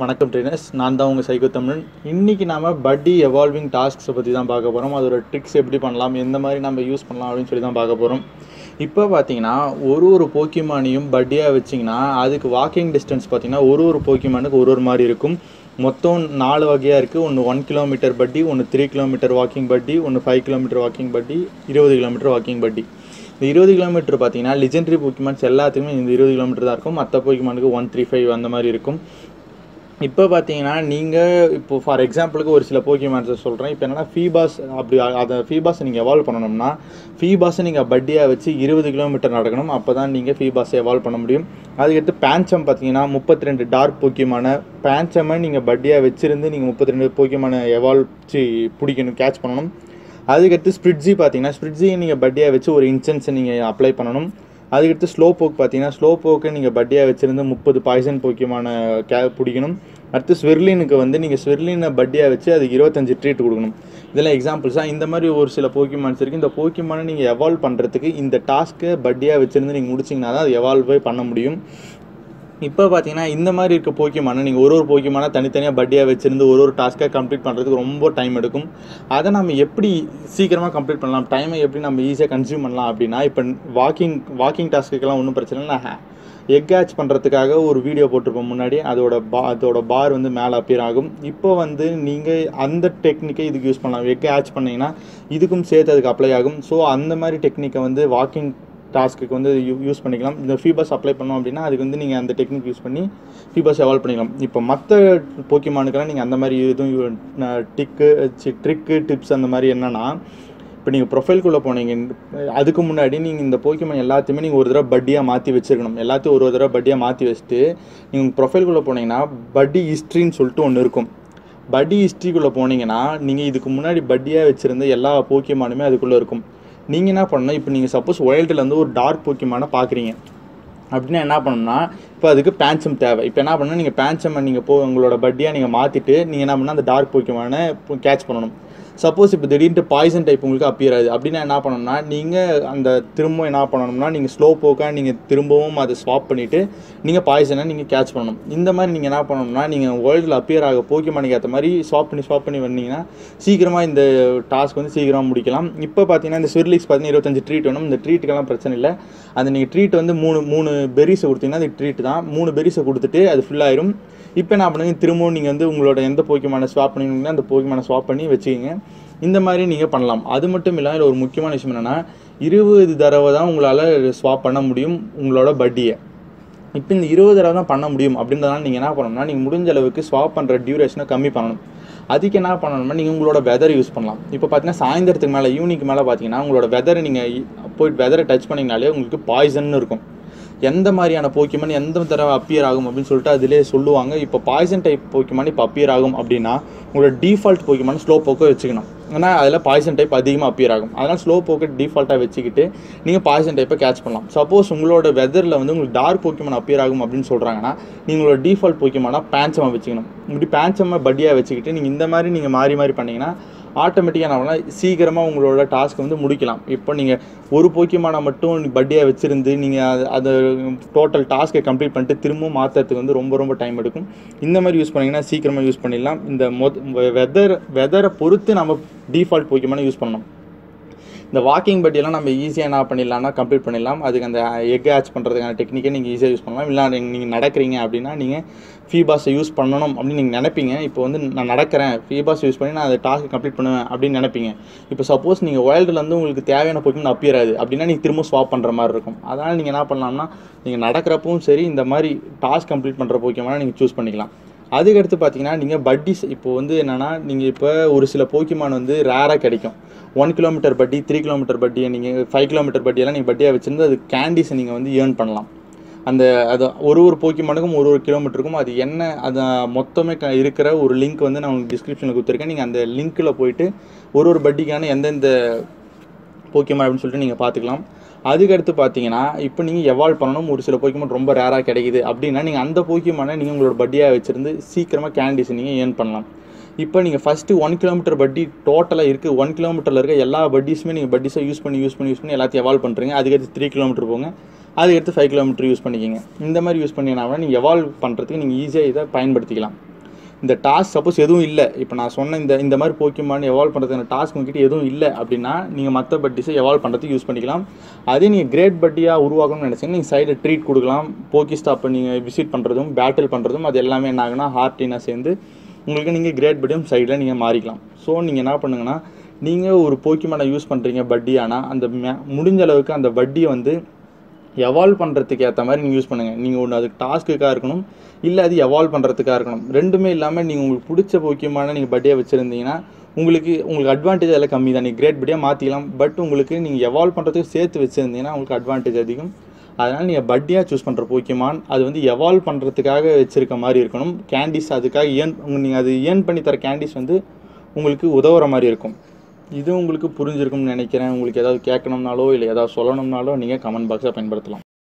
வணக்கம் ட்ரெயினர்ஸ் நான் தான் உங்கள் சைக்கோ தமிழன் இன்றைக்கி நாம் பட்டி எவால்விங் டாஸ்க்ஸை பற்றி தான் பார்க்க போகிறோம் அதோட ட்ரிக்ஸ் எப்படி பண்ணலாம் எந்த மாதிரி நம்ம யூஸ் பண்ணலாம் அப்படின்னு சொல்லி தான் பார்க்க போகிறோம் இப்போ பார்த்தீங்கன்னா ஒரு ஒரு போக்கிமானையும் பட்டியாக வச்சிங்கன்னா அதுக்கு வாக்கிங் டிஸ்டன்ஸ் பார்த்தீங்கன்னா ஒரு ஒரு போக்கிமானுக்கு ஒரு ஒரு மாதிரி இருக்கும் மொத்தம் நாலு வகையாக இருக்குது ஒன்று ஒன் கிலோமீட்டர் பட்டி ஒன்று த்ரீ கிலோமீட்டர் வாக்கிங் பட்டி ஒன்று ஃபைவ் கிலோமீட்டர் வாக்கிங் பட்டி இருபது கிலோமீட்டர் வாக்கிங் பட்டி இந்த இருபது கிலோமீட்டர் பார்த்தீங்கன்னா லிஜெண்டரி போக்கிமான்ஸ் எல்லாத்துக்குமே இந்த இருபது கிலோமீட்டர் தான் இருக்கும் மற்ற போக்கிமானுக்கு ஒன் த்ரீ ஃபைவ் அந்த மாதிரி இருக்கும் இப்போ பார்த்தீங்கன்னா நீங்கள் இப்போ ஃபார் எக்ஸாம்பிளுக்கு ஒரு சில போக்கிமான்ஸை சொல்கிறேன் இப்போ என்னன்னா ஃபீபாஸ் அப்படி அதை ஃபீபாஸை நீங்கள் எவால்வ் பண்ணணும்னா ஃபீபாஸை நீங்கள் பட்டியாக வச்சு இருபது கிலோமீட்டர் நடக்கணும் அப்போ தான் நீங்கள் ஃபீபாஸை எவால்வ் பண்ண முடியும் அதுக்கடுத்து பேஞ்சம் பார்த்தீங்கன்னா முப்பத்தி ரெண்டு டார்க் போக்கியமான பேஞ்சமை நீங்கள் பட்டியாக வச்சுருந்து நீங்கள் முப்பத்தி ரெண்டு போக்கியமான எவால்வ் சி பிடிக்கணும் கேட்ச் பண்ணணும் அதுக்கடுத்து ஸ்ப்ரிட்ஜி பார்த்தீங்கன்னா ஸ்ப்ரிட்ஜியை நீங்கள் பட்டியாக வச்சு ஒரு இன்சென்ஸை நீங்கள் அப்ளை பண்ணணும் அதுக்கடுத்து ஸ்லோ போக் பார்த்தீங்கன்னா ஸ்லோ போக்கு நீங்கள் பட்டியாக வச்சுருந்து முப்பது பாய்சன் போக்கியமான கே பிடிக்கணும் அடுத்து ஸ்வெர்லினுக்கு வந்து நீங்கள் ஸ்வெர்லினை பட்டியாக வச்சு அதுக்கு இருபத்தஞ்சு ட்ரீட் கொடுக்கணும் இதெல்லாம் எக்ஸாம்பிள்ஸாக இந்த மாதிரி ஒரு சில போக்கிமான்ஸ் இருக்குது இந்த போக்கிமானை நீங்கள் எவால்வ் பண்ணுறதுக்கு இந்த டாஸ்க்கை பட்டியாக வச்சுருந்து நீங்கள் முடிச்சிங்கன்னா தான் அது எவால்வே பண்ண முடியும் இப்போ பார்த்தீங்கன்னா இந்த மாதிரி இருக்க போக்கியமான நீங்கள் ஒரு ஒரு போக்கியமான தனித்தனியாக பட்டியாக வச்சுருந்து ஒரு ஒரு டாஸ்க்காக கம்ப்ளீட் பண்ணுறதுக்கு ரொம்ப டைம் எடுக்கும் அதை நம்ம எப்படி சீக்கிரமாக கம்ப்ளீட் பண்ணலாம் டைமை எப்படி நம்ம ஈஸியாக கன்சியூம் பண்ணலாம் அப்படின்னா இப்போ வாக்கிங் வாக்கிங் டாஸ்க்குக்கெல்லாம் ஒன்றும் பிரச்சனை இல்லை நான் எக் ஹேட்ச் பண்ணுறதுக்காக ஒரு வீடியோ போட்டிருப்போம் முன்னாடி அதோட பா அதோட பார் வந்து மேலே அப்பியர் ஆகும் இப்போ வந்து நீங்கள் அந்த டெக்னிக்கை இதுக்கு யூஸ் பண்ணலாம் எக் ஹேட்ச் பண்ணிங்கன்னா இதுக்கும் சேர்த்து அதுக்கு அப்ளை ஆகும் ஸோ அந்த மாதிரி டெக்னிக்கை வந்து வாக்கிங் டாஸ்க்கு வந்து யூ யூஸ் பண்ணிக்கலாம் இந்த ஃபீபஸ் அப்ளை பண்ணோம் அப்படின்னா அதுக்கு வந்து நீங்கள் அந்த டெக்னிக் யூஸ் பண்ணி ஃபீபஸ் எவால்வ் பண்ணிக்கலாம் இப்போ மற்ற போக்கிமானுக்கெல்லாம் நீங்கள் அந்த மாதிரி எதுவும் டிக்கு ட்ரிக்கு டிப்ஸ் அந்த மாதிரி என்னென்னா இப்போ நீங்கள் ப்ரொஃபைல்குள்ளே போனீங்க அதுக்கு முன்னாடி நீங்கள் இந்த போக்கிமான் எல்லாத்தையுமே நீங்கள் ஒரு தடவை பட்டியாக மாற்றி வச்சுருக்கணும் எல்லாத்தையும் ஒரு ஒரு தடவை பட்டியாக மாற்றி வச்சுட்டு நீங்கள் உங்கள் ப்ரொஃபைல்குள்ளே போனீங்கன்னா பட்டி ஹிஸ்ட்ரின்னு சொல்லிட்டு ஒன்று இருக்கும் பட்டி ஹிஸ்ட்ரிக்குள்ளே போனீங்கன்னா நீங்கள் இதுக்கு முன்னாடி பட்டியாக வச்சுருந்த எல்லா போக்கியமானுமே அதுக்குள்ளே இருக்கும் நீங்கள் என்ன பண்ணணும் இப்போ நீங்கள் சப்போஸ் ஒயல்ட்டில் ஒரு டார்க் போக்கியமான பார்க்குறீங்க அப்படின்னா என்ன பண்ணணும்னா இப்போ அதுக்கு பேன்சம் தேவை இப்போ என்ன பண்ணணும் நீங்கள் பேன்சம் நீங்கள் போ உங்களோட பட்டியாக நீங்கள் மாற்றிட்டு நீங்கள் என்ன பண்ணால் அந்த டார்க் போக்கியமான கேட்ச் பண்ணணும் சப்போஸ் இப்போ திடீர்னு பாய்சன் டைப் உங்களுக்கு அப்பியர் ஆகுது அப்படின்னா என்ன பண்ணணும்னா நீங்கள் அந்த திரும்ப என்ன பண்ணணும்னா நீங்கள் ஸ்லோ போக்காக நீங்கள் திரும்பவும் அதை ஸ்வாப் பண்ணிவிட்டு நீங்கள் பாய்சனை நீங்கள் கேட்ச் பண்ணணும் இந்த மாதிரி நீங்கள் என்ன பண்ணணும்னா நீங்கள் வேர்ல்டில் அப்பியர் ஆக போக்கியமானுக்கு ஏற்ற மாதிரி ஸ்வாப் பண்ணி ஸ்வாப் பண்ணி வந்தீங்கன்னா சீக்கிரமாக இந்த டாஸ்க் வந்து சீக்கிரமாக முடிக்கலாம் இப்போ பார்த்தீங்கன்னா இந்த ஸ்விர்லிக்ஸ் பார்த்தீங்கன்னா இருபத்தஞ்சு ட்ரீட் வேணும் இந்த ட்ரீட்டுக்கெல்லாம் பிரச்சனை இல்லை அந்த நீங்கள் ட்ரீட் வந்து மூணு மூணு பெரிஸை கொடுத்தீங்கன்னா அது ட்ரீட் தான் மூணு பெரிஸை கொடுத்துட்டு அது ஃபுல்லாயிரும் இப்போ என்ன பண்ணுங்க திரும்பவும் நீங்கள் வந்து உங்களோட எந்த போக்கியமான ஸ்வாப் பண்ணிங்கன்னா அந்த போக்கியமான ஸ்வாப் பண்ணி வச்சுக்கிங்க இந்த மாதிரி நீங்கள் பண்ணலாம் அது மட்டும் இல்லாமல் ஒரு முக்கியமான விஷயம் என்னென்னா இருபது தடவை தான் உங்களால் ஸ்வாப் பண்ண முடியும் உங்களோட பட்டியை இப்போ இந்த இருபது தடவை தான் பண்ண முடியும் அப்படின்றதுனால நீங்கள் என்ன பண்ணணும்னா நீங்கள் முடிஞ்ச அளவுக்கு ஸ்வாப் பண்ணுற டியூரேஷனை கம்மி பண்ணணும் அதுக்கு என்ன பண்ணணும்னா நீங்கள் உங்களோட வெதர் யூஸ் பண்ணலாம் இப்போ பார்த்தீங்கன்னா சாயந்தரத்துக்கு மேலே ஈவினிங் மேலே பார்த்தீங்கன்னா உங்களோட வெதரை நீங்கள் போயிட்டு வெதரை டச் பண்ணிங்கனாலே உங்களுக்கு பாய்சன் இருக்கும் எந்த மாதிரியான போக்கியமன் எந்த தடவை அப்பியர் ஆகும் அப்படின்னு சொல்லிட்டு அதிலே சொல்லுவாங்க இப்போ பாய்சன் டைப் போக்கியமான் இப்போ அப்பியர் ஆகும் அப்படின்னா உங்களோட டிஃபால்ட் போக்கியமான ஸ்லோ போக்கை வச்சுக்கணும் ஏன்னா அதில் பாய்சன் டைப் அதிகமாக அப்பியர் ஆகும் அதனால் ஸ்லோ போக்கை டிஃபால்ட்டாக வச்சுக்கிட்டு நீங்கள் பாய்சன் டைப்பை கேட்ச் பண்ணலாம் சப்போஸ் உங்களோட வெதரில் வந்து உங்களுக்கு டார்க் போக்கியமான அப்பியர் ஆகும் அப்படின்னு சொல்கிறாங்கன்னா நீங்கள் உங்களோட டிஃபால்ட் போக்கியமான பேஞ்சமாக வச்சுக்கணும் இப்படி பேஞ்சமாக பட்டியாக வச்சுக்கிட்டு நீங்கள் இந்த மாதிரி நீங்கள் மாறி மாறி பண்ணிங்கன்னா ஆட்டோமேட்டிக்காக என்ன பண்ணலாம் சீக்கிரமாக உங்களோட டாஸ்க் வந்து முடிக்கலாம் இப்போ நீங்கள் ஒரு போக்கியமான மட்டும் பட்டியாக வச்சுருந்து நீங்கள் அது அதை டோட்டல் டாஸ்க்கை கம்ப்ளீட் பண்ணிட்டு திரும்பவும் மாற்றுறதுக்கு வந்து ரொம்ப ரொம்ப டைம் எடுக்கும் இந்த மாதிரி யூஸ் பண்ணிங்கன்னா சீக்கிரமாக யூஸ் பண்ணிடலாம் இந்த மொ வெதர் வெதரை பொறுத்து நம்ம டிஃபால்ட் போக்கியமான யூஸ் பண்ணணும் இந்த வாக்கிங் பட்டியெல்லாம் நம்ம ஈஸியாக என்ன பண்ணிடலாம்னா கம்ப்ளீட் பண்ணிடலாம் அதுக்கு அந்த எக் ஹேட்ச் பண்ணுறதுக்கான டெக்னிக்கை நீங்கள் ஈஸியாக யூஸ் பண்ணலாம் இல்லை நீங்கள் நடக்கிறீங்க அப்படின்னா நீங்கள் ஃபீபாஸை யூஸ் பண்ணணும் அப்படின்னு நீங்கள் நினைப்பீங்க இப்போ வந்து நான் நடக்கிறேன் ஃபீபாஸ் யூஸ் பண்ணி நான் அதை டாஸ்க் கம்ப்ளீட் பண்ணுவேன் அப்படின்னு நினைப்பீங்க இப்போ சப்போஸ் நீங்கள் வேர்ல்டுலேருந்து உங்களுக்கு தேவையான போக்கியம் அப்பியர் ஆகுது அப்படின்னா நீங்கள் திரும்ப ஸ்வாப் பண்ணுற மாதிரி இருக்கும் அதனால் நீங்கள் என்ன பண்ணலாம்னா நீங்கள் நடக்கிறப்பவும் சரி இந்த மாதிரி டாஸ்க் கம்ப்ளீட் பண்ணுற போக்கியமான நீங்கள் சூஸ் பண்ணிக்கலாம் அதுக்கடுத்து பார்த்தீங்கன்னா நீங்கள் பட்டிஸ் இப்போ வந்து என்னென்னா நீங்கள் இப்போ ஒரு சில போக்கிமான் வந்து ரேராக கிடைக்கும் one kilometre buddy three kilometre பட்டியை நீங்கள் ஃபைவ் கிலோமீட்டர் பட்டியெல்லாம் நீங்கள் பட்டியாக வச்சுருந்து அது கேண்டீஸை நீங்கள் வந்து ஏர்ன் பண்ணலாம் அந்த அது ஒரு ஒரு போக்கிமானுக்கும் ஒரு ஒரு கிலோமீட்டருக்கும் அது என்ன அது மொத்தமே க இருக்கிற ஒரு லிங்க் வந்து நான் உங்களுக்கு டிஸ்கிரிப்ஷனில் கொடுத்துருக்கேன் நீங்கள் அந்த லிங்க்கில் போயிட்டு ஒரு ஒரு பட்டிக்கான எந்தெந்த போக்கியமான் அப்படின்னு சொல்லிட்டு நீங்கள் பார்த்துக்கலாம் அதுக்கடுத்து பார்த்தீங்கன்னா இப்போ நீங்கள் எவால்வ் பண்ணணும் ஒரு சில போக்கியமான் ரொம்ப ரேராக கிடைக்குது அப்படின்னா நீங்கள் அந்த போக்கியமான நீங்கள் உங்களோட பட்டியாக வச்சுருந்து சீக்கிரமாக கேண்டீஸ் நீங்கள் ஏர்ன் பண்ணலாம் இப்போ நீங்கள் ஃபஸ்ட்டு ஒன் கிலோமீட்டர் பட்டி டோட்டலாக இருக்குது ஒன் கிலோமீட்டரில் இருக்க எல்லா பட்டிஸுமே நீங்கள் பட்டிஸை யூஸ் பண்ணி யூஸ் பண்ணி யூஸ் பண்ணி எல்லாத்தையும் எவால்வ் பண்ணுறீங்க அதுக்கடுத்து த்ரீ கிலோமீட்டர் போங்க அதுக்கடுத்து ஃபைவ் கிலோமீட்டர் யூஸ் பண்ணிக்கிங்க இந்த மாதிரி யூஸ் பண்ணிங்கன்னா நீங்கள் எவால்வ் பண்ணுறதுக்கு நீங்கள் ஈஸியாக இதை பயன்படுத்திக்கலாம் இந்த டாஸ்க் சப்போஸ் எதுவும் இல்லை இப்போ நான் சொன்ன இந்த இந்த மாதிரி போக்கிமான் எவால்வ் பண்ணுறதுக்கான டாஸ்க் உங்ககிட்ட எதுவும் இல்லை அப்படின்னா நீங்கள் மற்ற பட்டிஸை எவால்வ் பண்ணுறதுக்கு யூஸ் பண்ணிக்கலாம் அதே நீங்கள் கிரேட் பட்டியாக உருவாக்கணும்னு நினச்சிங்கன்னா நீங்கள் சைடில் ட்ரீட் கொடுக்கலாம் போக்கி ஸ்டாப்பை நீங்கள் விசிட் பண்ணுறதும் பேட்டில் பண்ணுறதும் அது எல்லாமே என்ன ஆகுனா ஹார்ட்டினா சேர்ந்து உங்களுக்கு நீங்கள் கிரேட் பட்டியும் சைடில் நீங்கள் மாறிக்கலாம் ஸோ நீங்கள் என்ன பண்ணுங்கன்னா நீங்கள் ஒரு போக்கிமானை யூஸ் பண்ணுறீங்க பட்டி ஆனால் அந்த மே- முடிஞ்ச அளவுக்கு அந்த வட்டியை வந்து எவால்வ் பண்ணுறதுக்கு ஏற்ற மாதிரி நீங்கள் யூஸ் பண்ணுங்கள் நீங்கள் ஒன்று அதுக்கு டாஸ்க்குக்காக இருக்கணும் இல்லை அது எவால்வ் பண்ணுறதுக்காக இருக்கணும் ரெண்டுமே இல்லாமல் நீங்கள் உங்களுக்கு பிடிச்ச போக்கியமான நீங்கள் பட்டியாக வச்சுருந்தீங்கன்னா உங்களுக்கு உங்களுக்கு அட்வான்டேஜ் அதில் கம்மி தான் நீங்கள் கிரேட் பட்டியாக மாற்றிக்கலாம் பட் உங்களுக்கு நீங்கள் எவால்வ் பண்ணுறதுக்கு சேர்த்து வச்சுருந்தீங்கன்னா உங்களுக்கு அட்வான்டேஜ் அதிகம் அதனால் நீங்கள் பட்டியாக சூஸ் பண்ணுற போக்கியமான் அது வந்து எவால்வ் பண்ணுறதுக்காக வச்சுருக்க மாதிரி இருக்கணும் கேண்டிஸ் அதுக்காக ஏர்ன் நீங்கள் அது ஏர்ன் பண்ணி தர கேண்டிஸ் வந்து உங்களுக்கு உதவுற மாதிரி இருக்கும் இது உங்களுக்கு புரிஞ்சிருக்கும்னு நினைக்கிறேன் உங்களுக்கு ஏதாவது கேட்கணும்னாலோ இல்லை ஏதாவது சொல்லணும்னாலோ நீங்கள் கமெண்ட் பாக்ஸை பயன்படுத்தலாம்